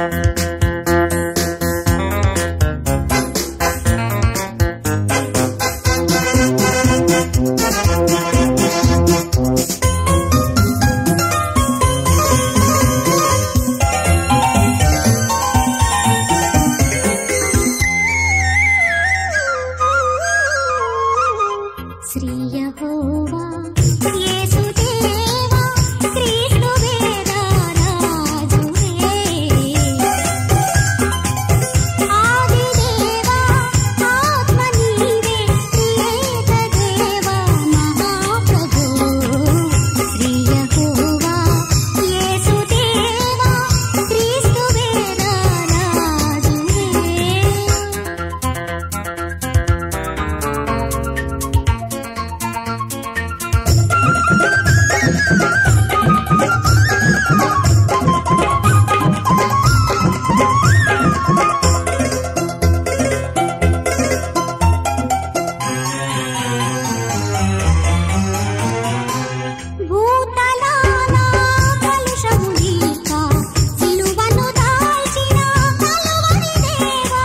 శ్రీయహోవా యేసుదేవా క్రీస్తు వేదరాజువే ఆదిదేవా ఆత్మ నీవే ఏకదేవా మహాప్రభు శ్రీయహోవా యేసుదేవా క్రీస్తు వేదరాజువే భూతలానా కలుషము నీక సిలువను దాల్చిన కలువరి దేవా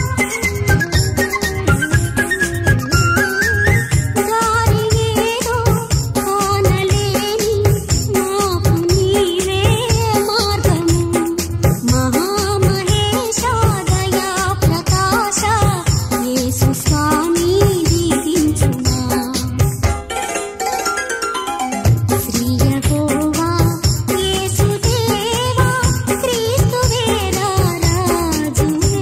దారి ఏదో కానలేని మాకు నీవే మార్గము మహామహేశ దయా ప్రకాశ యేసు స్వామి దీవించుమా శ్రీయహోవా యేసుదేవా క్రీస్తు వేదరాజువే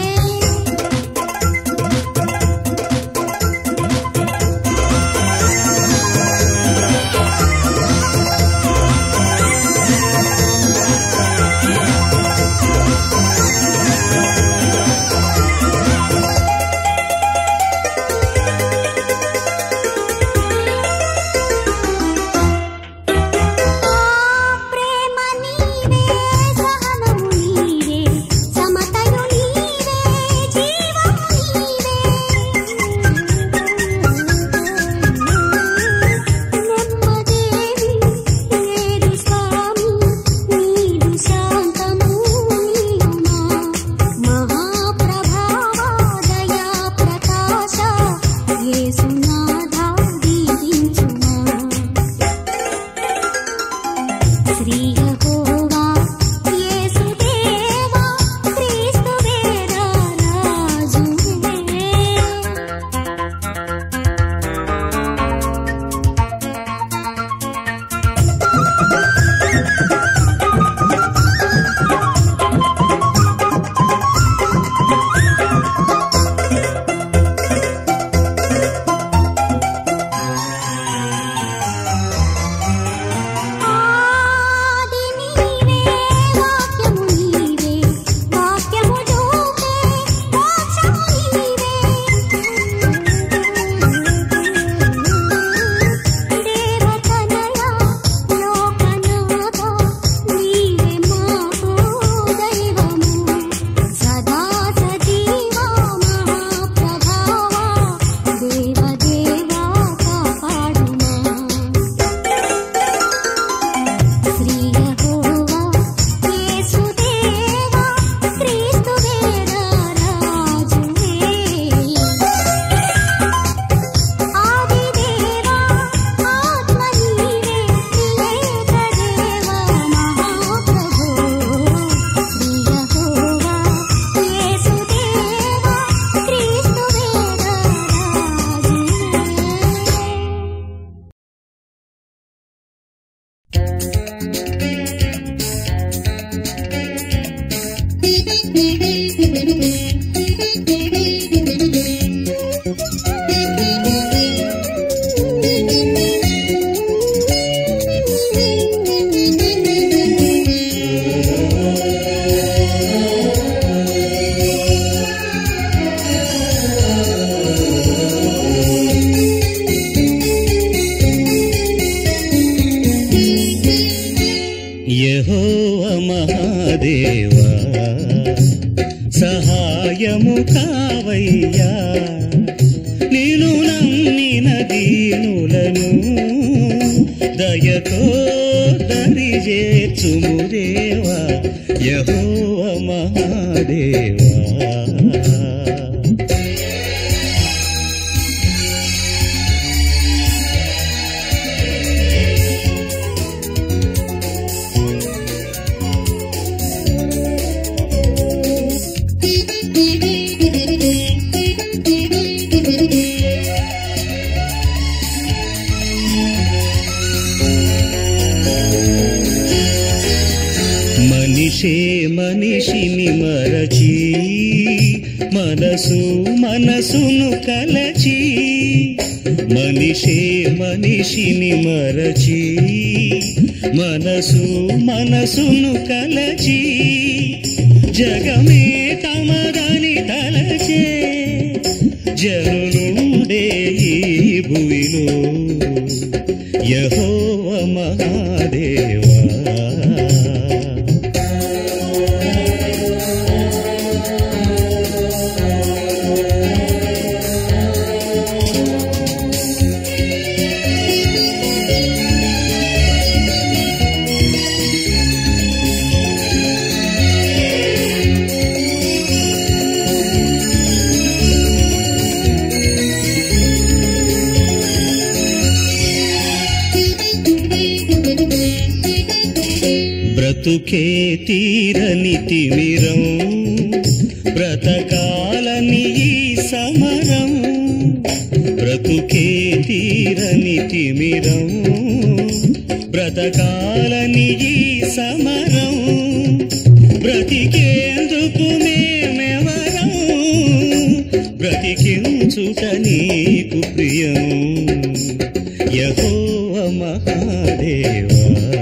ప్రేమ నీవే సహనము నీవే సమతయు నీవే జీవము నీవే నెమ్మదేవి లేరు స్వామి నీదు శాంతము నీయుమా మహాప్రభావ దయా ప్రకాశ యేసునాథ దీవించుమా శ్రీయహోవా యేసుదేవా క్రీస్తు వేదరాజువే ఆది నీవే వాక్యము నీవే వాక్యము చూపే మోక్షము నీవే దేవతనయ లోకనాథ నీవే మాకు దైవము సదా సజీవా మహాప్రభావ దేవదేవా కాపాడుమా శ్రీయహోవా యేసుదేవా క్రీస్తు వేదరాజువే ఆదిదేవా ఆత్మ నీవే ఏకదేవా మహాప్రభు శ్రీయహోవా యేసుదేవా క్రీస్తు వేదరాజువే యహోవ మహాదేవా సహాయము కావయ్యా నేను నమ్మిన దీనులను దయతో దరి చేర్చుము దేవా యహోవ మహాదేవా మనిషే మనిషిని మరచి మనసు మనసును కలచి మనిషే మనిషిని మరచి మనసు మనసును కలచి జగమే తమదని తలచే జనులుండే ఈ భూమిలో యహోవ మహాదేవా బ్రతుకే తీరని తిమిరం బ్రతకాలని ఈ సమరం బ్రతుకే తీరని తిమిరం బ్రతకాలని ఈ సమరం బ్రతికేందుకు మేమెవరం బ్రతికించుట నీకు ప్రియం యహోవ మహాదేవా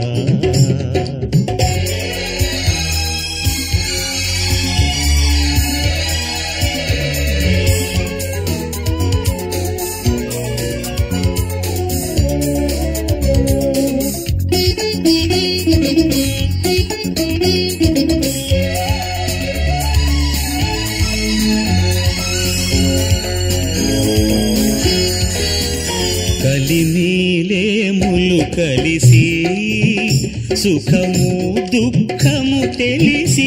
కలిమీలేములు కలిసి సుఖము దుఃఖము తెలిసి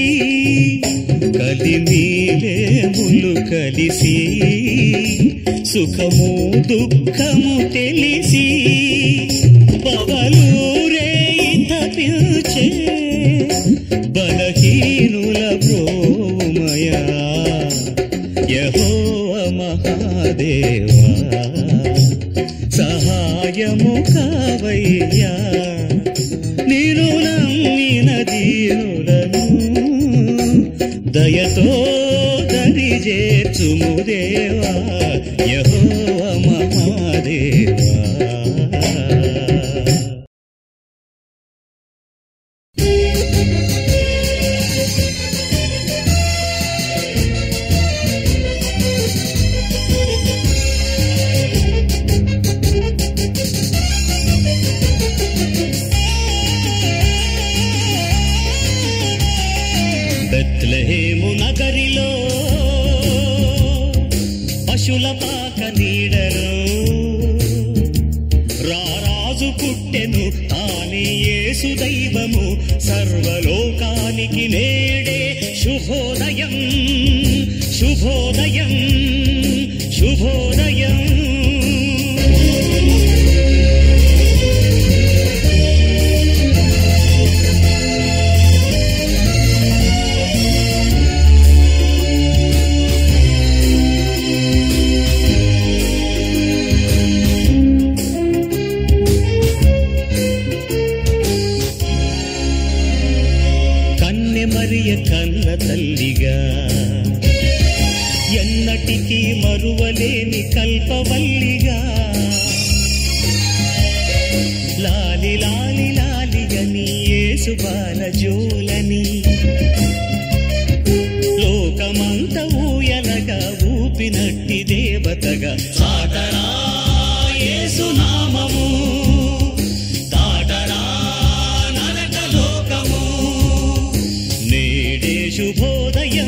కలిమీలేములు కలిసి సుఖము దుఃఖము తెలిసి పగలూరే తప్పించే బలహీనుల బ్రోమయా యహోవ మహాదేవా సహాయము కావయ్యా నేను నమ్మిన దీనులను దయతో దరి చేర్చుము దేవా యహోవ మహాదేవా బెత్లెహేము నగరిలో పశుల పాక నీడలో రారాజు పుట్టెను తానే యేసు దైవము సర్వలోకానికి నేడే శుభోదయం శుభోదయం శుభోదయం కన్నె మరియ కన్న తల్లిగా ఎన్నటికీ మరువలేని కల్పవల్లిగా లాలి లాలి లాలిగని యేసు బాల జోలని లోకమంత ఊయలగా ఊపినట్టి దేవతగా సాటరా యేసు నామము దాటరా నరక లోకము నేడే శుభోదయం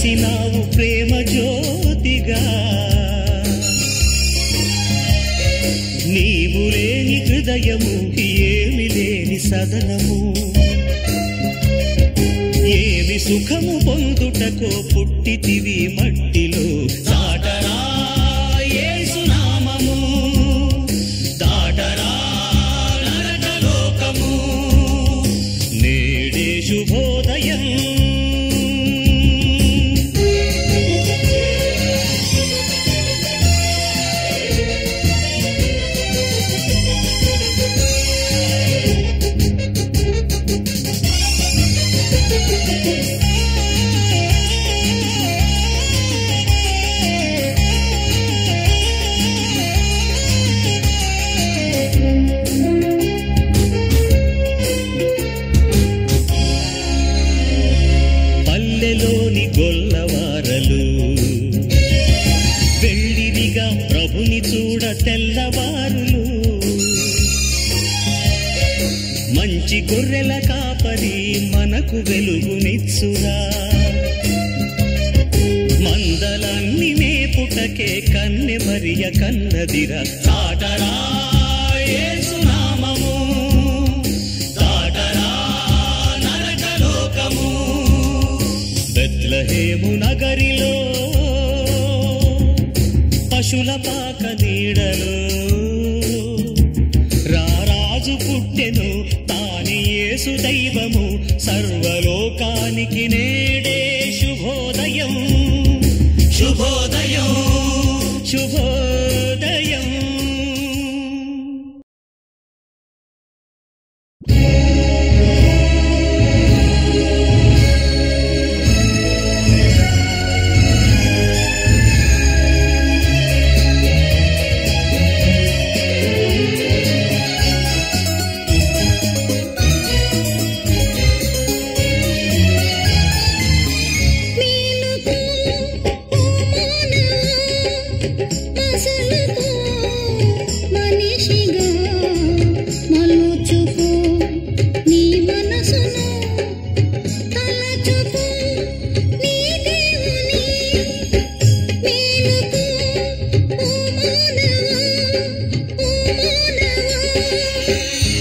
వెలసినావు ప్రేమ జ్యోతిగా నీవు లేని హృదయము ఏమి లేని సదనము ఏమి సుఖము పొందుటకో పుట్టితివి మట్టిలో దాటరా యేసునామము దాటరా నరకలోకము నేడే శుభోదయం పల్లెలోని గొల్లవారలు వెళ్ళిరిగా ప్రభుని చూడ తెల్లవారులు మంచి గొర్రెల కాపరి మనకు వెలుగునిచ్చురా మందలన్ని మేపుటకే కన్నె మరియ కన్నదిరా చాటరా యేసునామము దాటరా నరకలోకము బెత్లహేము నగరిలో పశుల పాక నీడలో రారాజు పుట్టెను తాని యేసు దైవము సర్వలోకానికి నేడే శుభోదయం శుభోదయం శుభోదయం మేలుకో మానవా అసలుకో మనిషిగా మలుచుకో నీ మనసును తలచుకో నీ దేవుని మేలుకో ఓ మానవా ఓ మానవా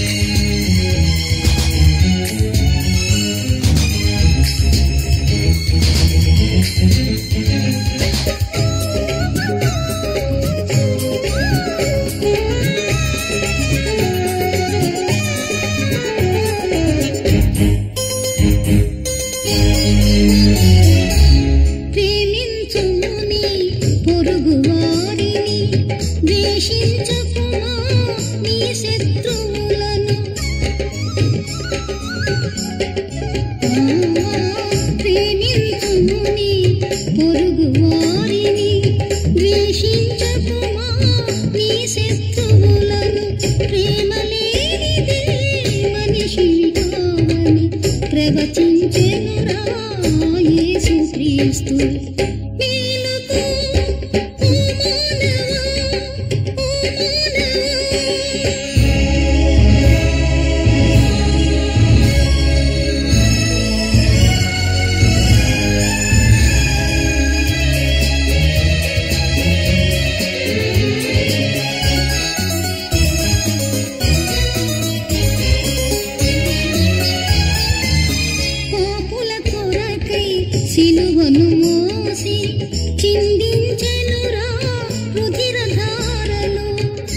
ప్రేమించుముని పొరుగువారిని ద్వేషించకుమా నీ శత్రువులను ప్రేమించుముని పొరుగువారిని ద్వేషించకుమా నీ శత్రువులను ప్రేమ లేనిదే మనిషివి కావని ప్రవచించెనురా యేసు క్రీస్తు మేలుకో ఓ మానవా ఓ పాపుల కొరకై సిలువను మోసి చిందించెనురా రుధిర ధారలు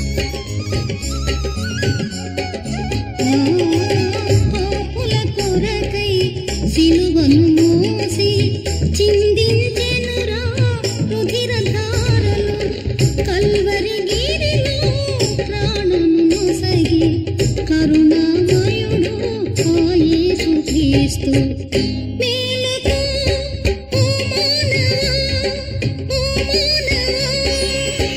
పాపుల కొరకై సిలువను మోసి చిందించెనురా రుధిర ధారలు కల్వరి గిరిలో ప్రాణము నొసగి కరుణామయుడు ఆ యేసు క్రీస్తు మేలుకో ఓ మానవా ఓ మానవా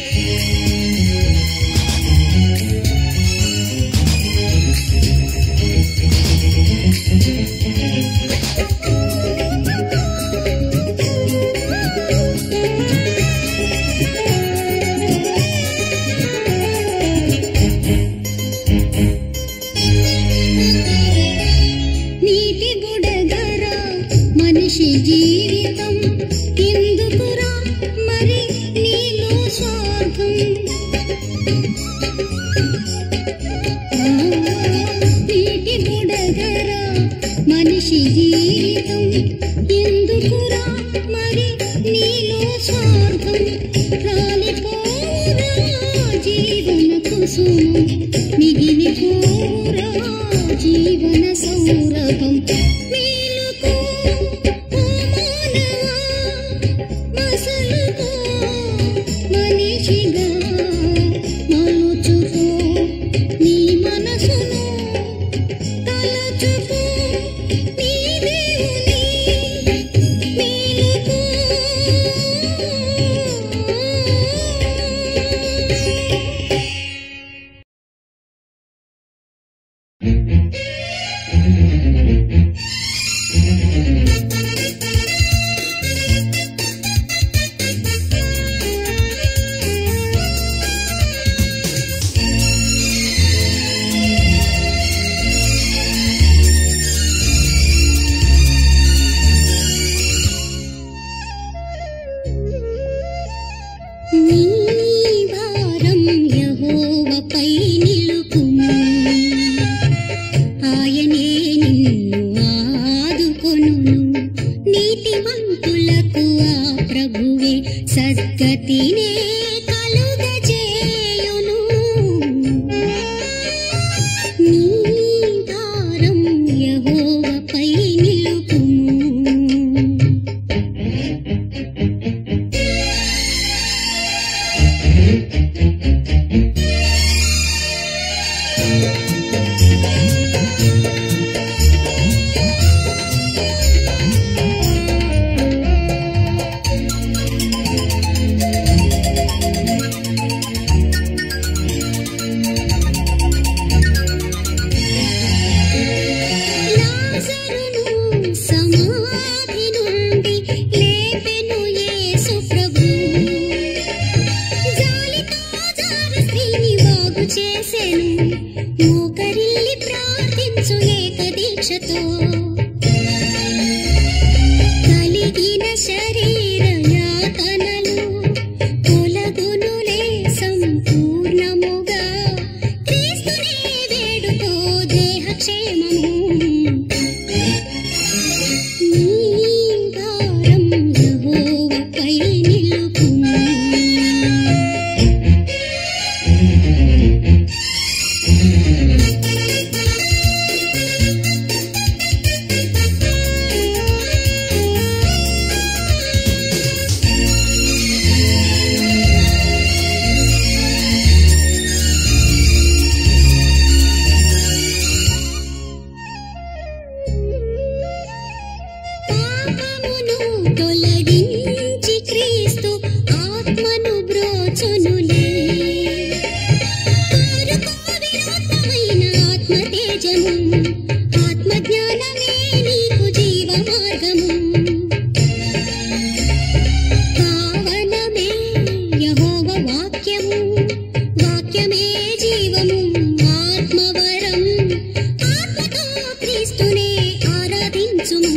నీటి బుడగరా మనిషి జీవితం పాపమును తొలగించి క్రీస్తు ఆత్మను బ్రోచునులే కోరుకో వినూత్నమైన ఆత్మ తేజము ఆత్మ జ్ఞానమే నీకు జీవ మార్గము పావనమే యెహోవ వాక్యము వాక్యమే జీవము ఆత్మవరం ఆత్మతో క్రీస్తునే ఆరాధించుము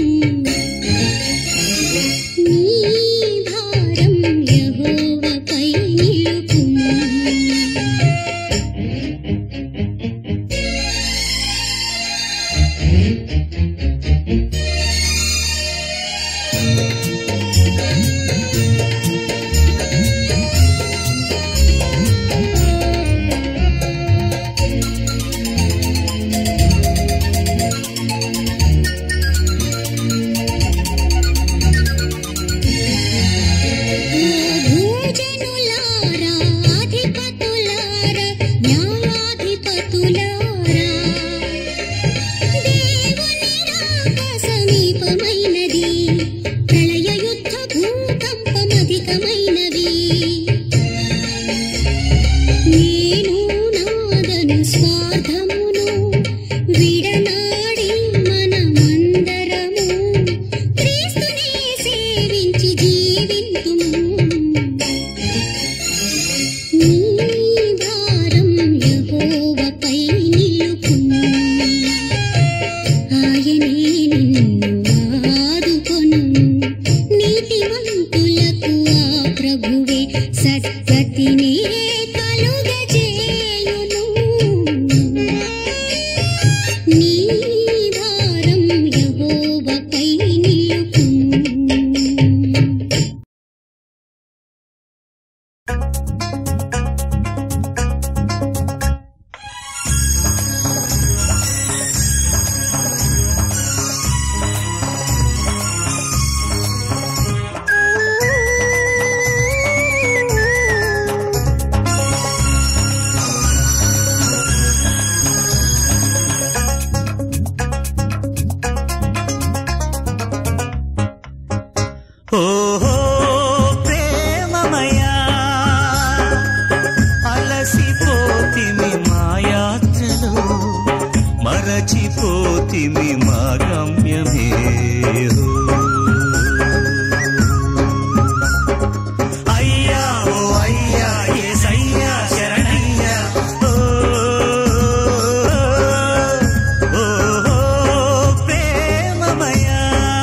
నీ భారం యెహోవాపై నిలుపుము భూజనులారా అధిపతులారా న్యాయాధిపతులారా దేవుని రాక సమీపమైనది ప్రళయ యుద్ధ భూకంపమధికమైనవి నేను నాదను స్వార్థమును విడనాడి మనమందరము క్రీస్తునే సేవించి జీవింతుము నీ భారం యెహోవాపై నిలుపుము ఆయనే నిన్ను ఆదుకొనును నీతిమంతులకు ఆ ప్రభువే సద్గతినే కలుగజేయును నీ భారం యెహోవాపై నిలుపుము ఓహో ప్రేమమయా అలసిపోతిమి మా యాత్రలో మరచిపోతిమి మా గమ్యమే అయ్యా ఓ అయ్యా ఏసయ్యా శరణయ్యా ఓ ఓ ప్రేమమయా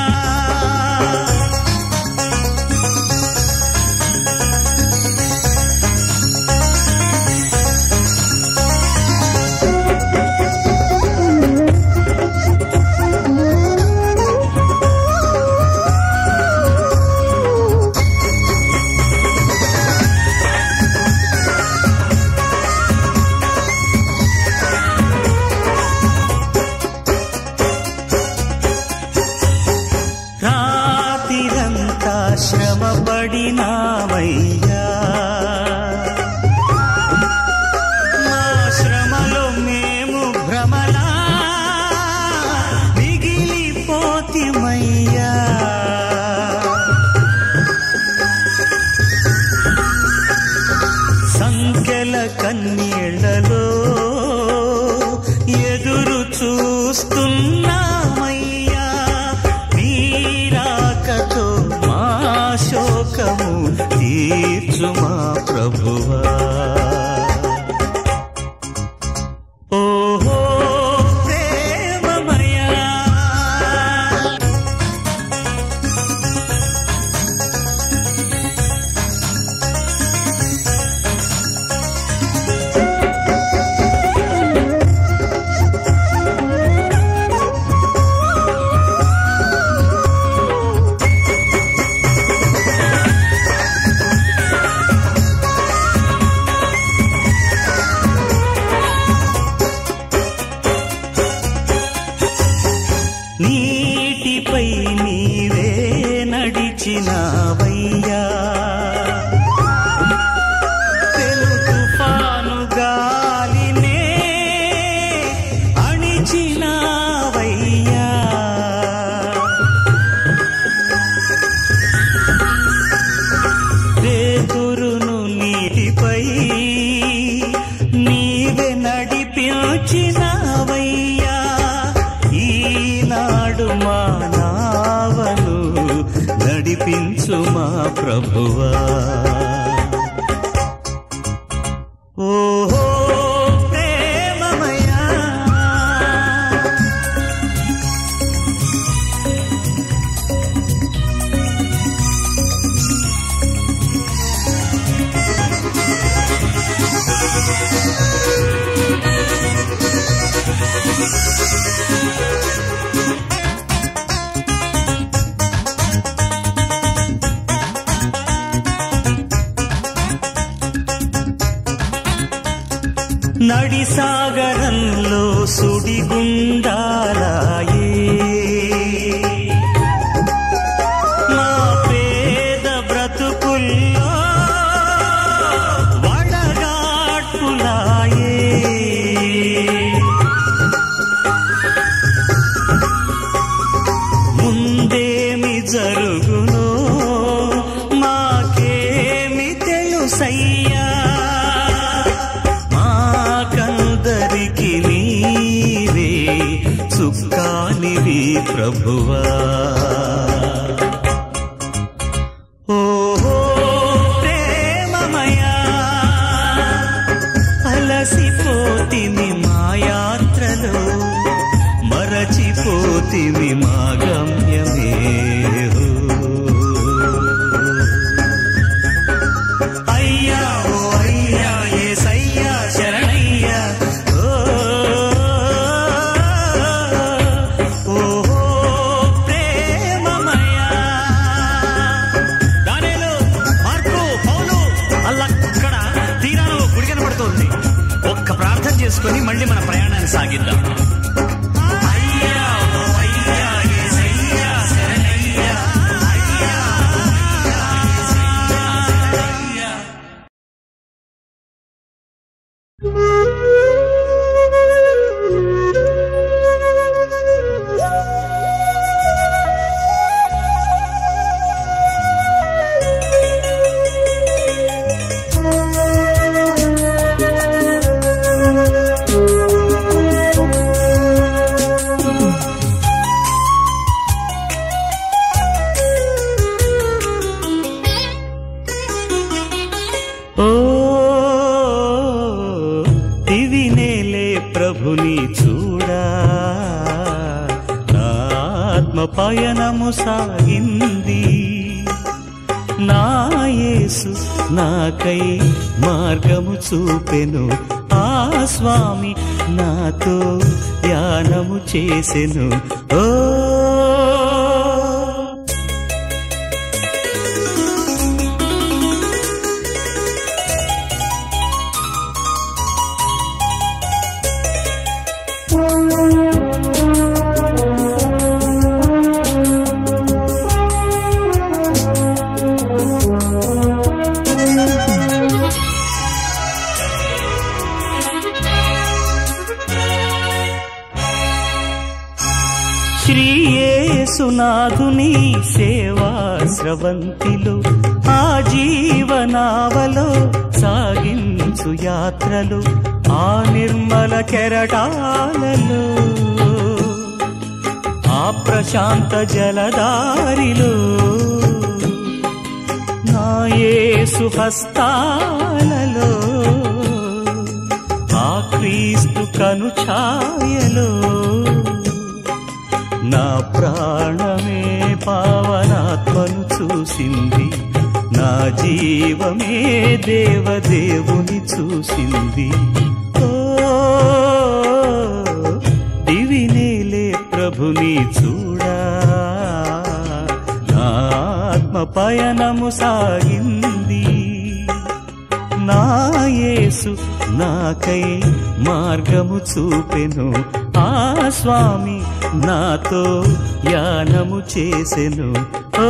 రాతిరంతా శ్రమపడినామయ్యా మా శ్రమలో మేము భ్రమలా మిగిలిపోతిమయ్యా సంఖ్యల కన్నీళ్లలో ఎదురు చూస్తున్నామయ్యా నీరాకతో మా శోకము తీర్చు మా ప్రభువా ఓహో ప్రేమమయా నడిపించు మా ప్రభువా ఓహో ప్రేమమయా నడిసాగరంలో సుడిగుండాలాయే మా పేద బ్రతుకుల్లో వడగాట్పులాయే ముందేమి జరుగునో మాకేమి తెలుసయ్యా మాకందరికి నీవే చుక్కానివి ప్రభువా ఓహో ప్రేమమయా అలసిపోతిమి మా యాత్రలో మరచిపోతిమి మా గమ్యమే అయ్యా ఓ అయ్యా ఏసయ్యా శరణయ్యా ఓ ఓహో ప్రేమమయా దానిలో మార్కు పౌలు అల్లక్కడ తీరాలో గుడి కనబడుతోంది ఒక్క ప్రార్థన చేసుకొని మళ్ళీ మన ప్రయాణాన్ని సాగిద్దాం అయ్యా ఓ అయ్యా యేసయ్యా శరణయ్యా అయ్యా ఓ అయ్యా యేసయ్యా శరణయ్యా ఓ దివినేలే ప్రభుని చూడా నా ఆత్మ పయనము సాగింది నా యేసు నాకై మార్గము చూపెను ఆ స్వామి నాతో ధ్యానము చేసెను ఓ శ్రీయేసునాథుని సేవా స్రవంతిలో ఆ జీవనావలో సాగించు యాత్రలు ఆ నిర్మల కెరటాలలో ఆ ప్రశాంత జలదారిలో నా యేసు హస్తాలలో ఆ క్రీస్తు కనుఛాయలో నా ప్రాణమే పావనాత్మను చూసింది నా జీవమే దేవదేవుని చూసింది ఓ దివినేలే ప్రభుని చూడా నా ఆత్మ పయనము సాగింది నా యేసు నాకై మార్గము చూపెను ఆ స్వామి నాతో యానము చేసెను ఓ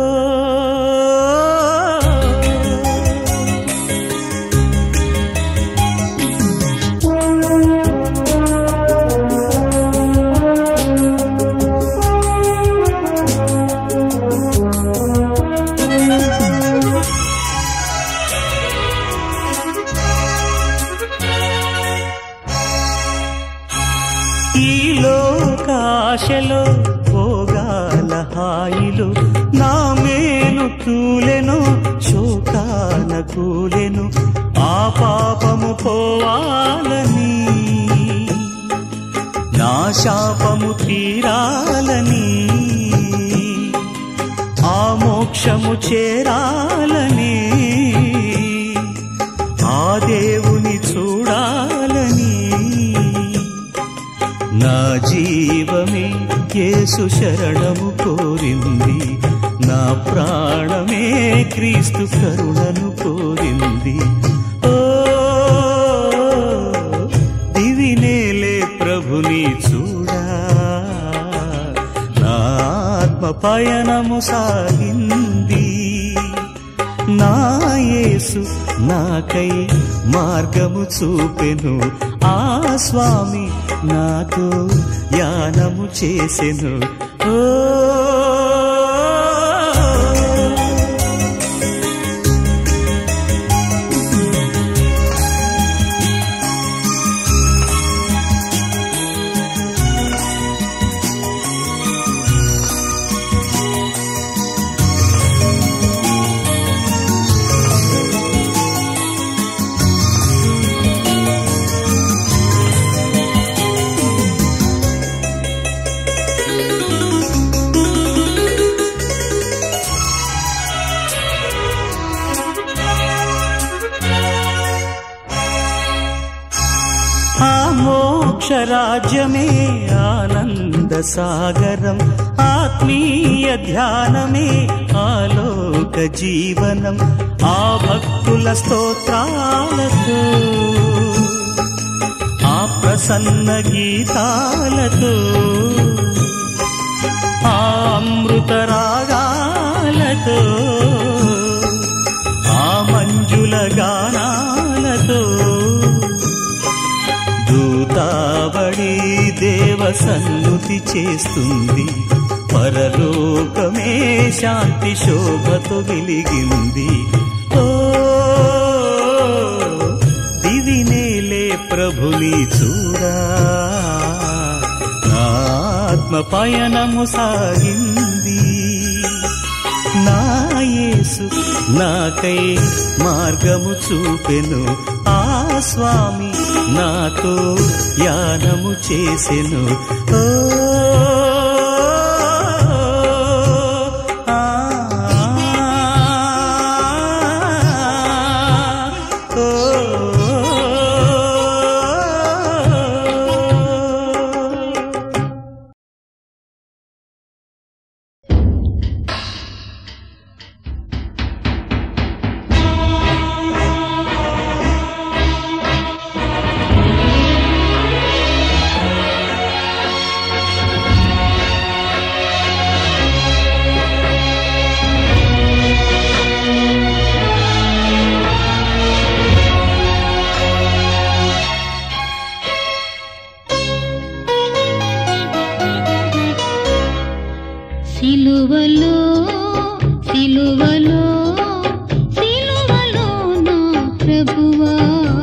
ఈ లోకాశలో పోగాల హాయిలు నా మేలు తూలెను శోకాన కూలెను ఆ పాపము పోవాలని నా శాపము తీరాలని ఆ మోక్షము చేరాలని ఆ దేవుని చూడాలని నా జీవమే యేసు శరణము కోరింది నా ప్రాణమే క్రీస్తు కరుణను కోరింది ఓ దివినేలే ప్రభుని చూడా నా ఆత్మ పయనము సాగింది నా యేసు నాకై మార్గము చూపెను ఆ స్వామి నాతో యానము చేసెను ఓ ఆ మోక్షరాజ్యమే ఆనంద సాగరం ఆత్మీయ ధ్యానమే ఆలోక జీవనం ఆ భక్తుల స్తోత్రాలతో ఆ ప్రసన్న గీతాలతో ఆ అమృత రాగాలతో ఆ మంజుల గానాలతో దూతాబడి దేవ సన్నుతి చేస్తుంది పరలోకమే శాంతి శోభతో వెలిగింది ఓ దివినేలే ప్రభుని చూడా నా ఆత్మ పయనము సాగింది నా యేసు నాకై మార్గము చూపెను ఆ స్వామి నాతో యానము చేసెను ఓ ఆ, ఓ, సిలువలో సిలువలో సిలువలో నా ప్రభువా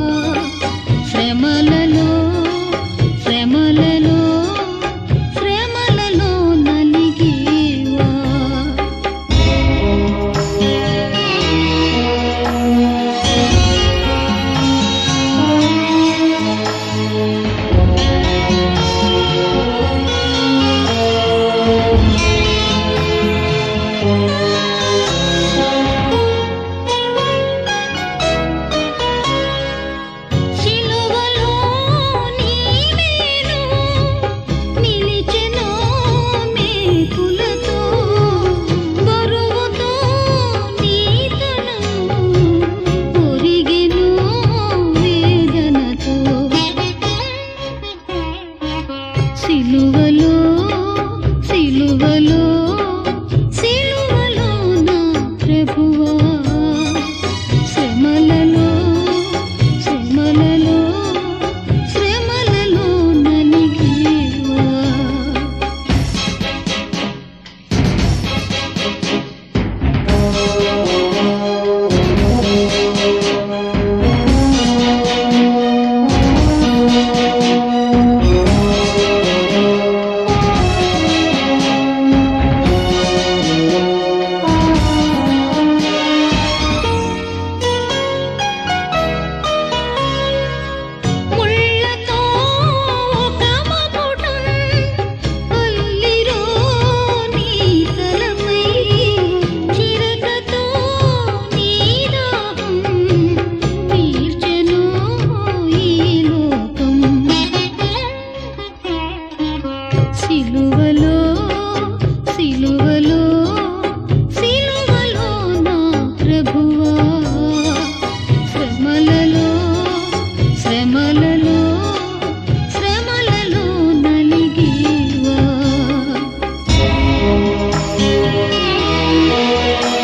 శ్రమలలో శ్రమలలో శ్రమలలో నలిగేవా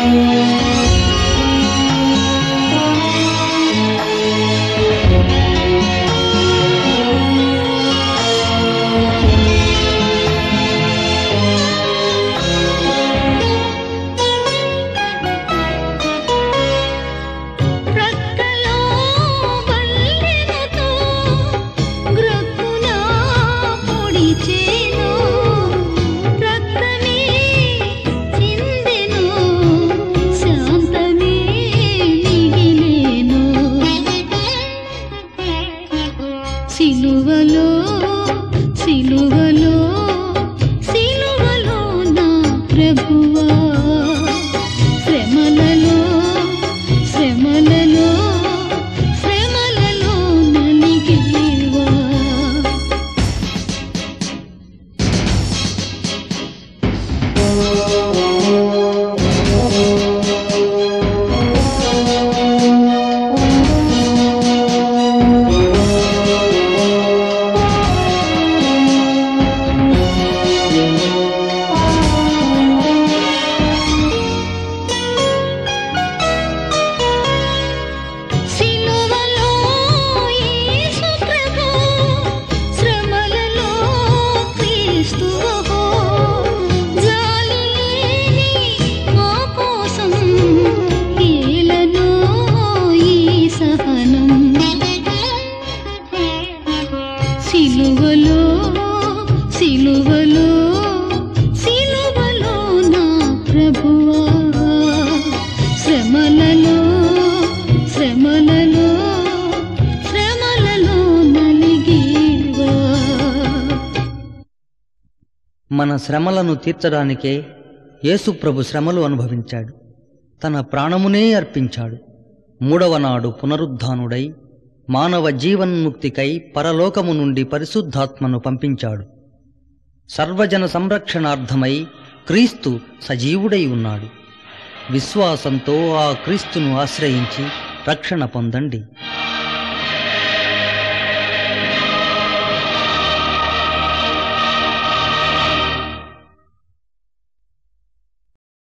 ప్రక్కలో బల్లెముతో గ్రక్కున పొడిచేను రక్తమే చిందెను శాంతమే మిగిలేను సిలువలో సిలువలో సిలువలో నా ప్రభువా శ్రమలలో శ్రమలలో శ్రమలలో నలిగేవా సిలువలో యేసు ప్రభు శ్రమలలో క్రీస్తువో జాలి లేని మా కోసం ఏలను ఈ సహనం సిలువలో సిలువలో సిలువలో నా ప్రభువా శ్రమలలో శ్రమలలో శ్రమలలో నలిగేవా మన శ్రమలను తీర్చడానికే యేసుప్రభు శ్రమలు అనుభవించాడు తన ప్రాణమునే అర్పించాడు మూడవ నాడు పునరుద్ధానుడై మానవ జీవన్ముక్తికై పరలోకము నుండి పరిశుద్ధాత్మను పంపించాడు సర్వజన సంరక్షణార్థమై క్రీస్తు సజీవుడై ఉన్నాడు విశ్వాసంతో ఆ క్రీస్తును ఆశ్రయించి రక్షణ పొందండి